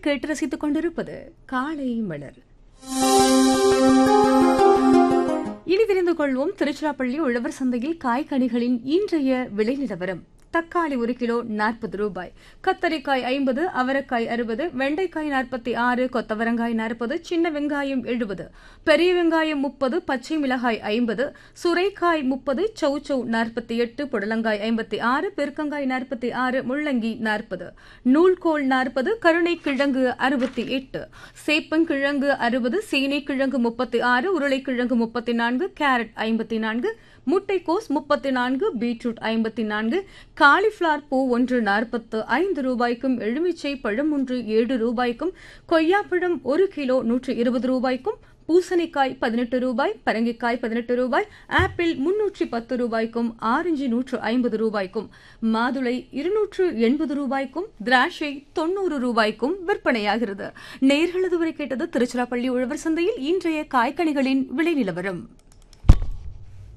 கேட்டு ரசித்துக் கொண்டிருப்பது காலை மலர் இனி தெரிந்து கொள்வோம் திருச்சிராப்பள்ளி உழவர் சந்தையில் காய்கனிகளின் இன்றைய விலை நிலவரம் தக்காளி ஒரு கிலோ நாற்பது ரூபாய் கத்தரிக்காய் ஐம்பது அவரைக்காய் அறுபது வெண்டைக்காய் நாற்பத்தி ஆறு கொத்தவரங்காய் நாற்பது சின்ன வெங்காயம் எழுபது பெரிய வெங்காயம் முப்பது பச்சை மிளகாய் ஐம்பது சுரைக்காய் முப்பது சௌச்சௌ நாற்பத்தி எட்டு புடலங்காய் ஐம்பத்தி ஆறு பெருக்கங்காய் நாற்பத்தி ஆறு முள்ளங்கி நாற்பது நூல்கோல் நாற்பது கருணை கிழங்கு அறுபத்தி எட்டு சேப்பங்கிழங்கு அறுபது சீனி கிழங்கு முப்பத்தி ஆறு உருளைக்கிழங்கு முப்பத்தி நான்கு கேரட் ஐம்பத்தி நான்கு முட்டைக்கோஸ் முப்பத்தி நான்கு பீட்ரூட் ஐம்பத்தி நான்கு காலிஃபிளவர் பூ ஒன்று நாற்பத்து ஐந்து ரூபாய்க்கும் எலுமிச்சை பழம் ஒன்று ஏழு ரூபாய்க்கும் கொய்யாப்பழம் ஒரு கிலோ நூற்று இருபது ரூபாய்க்கும் பூசணிக்காய் பதினெட்டு ரூபாய் பரங்கிக்காய் பதினெட்டு ரூபாய் ஆப்பிள் முன்னூற்றி பத்து ரூபாய்க்கும் ஆரஞ்சு நூற்று ஐம்பது ரூபாய்க்கும் மாதுளை இருநூற்று எண்பது ரூபாய்க்கும் திராட்சை தொண்ணூறு ரூபாய்க்கும் விற்பனையாகிறது நேர்களது வரை கேட்டது திருச்சிராப்பள்ளி உழவர் சந்தையில் இன்றைய காய்கனிகளின் விலை நிலவரம்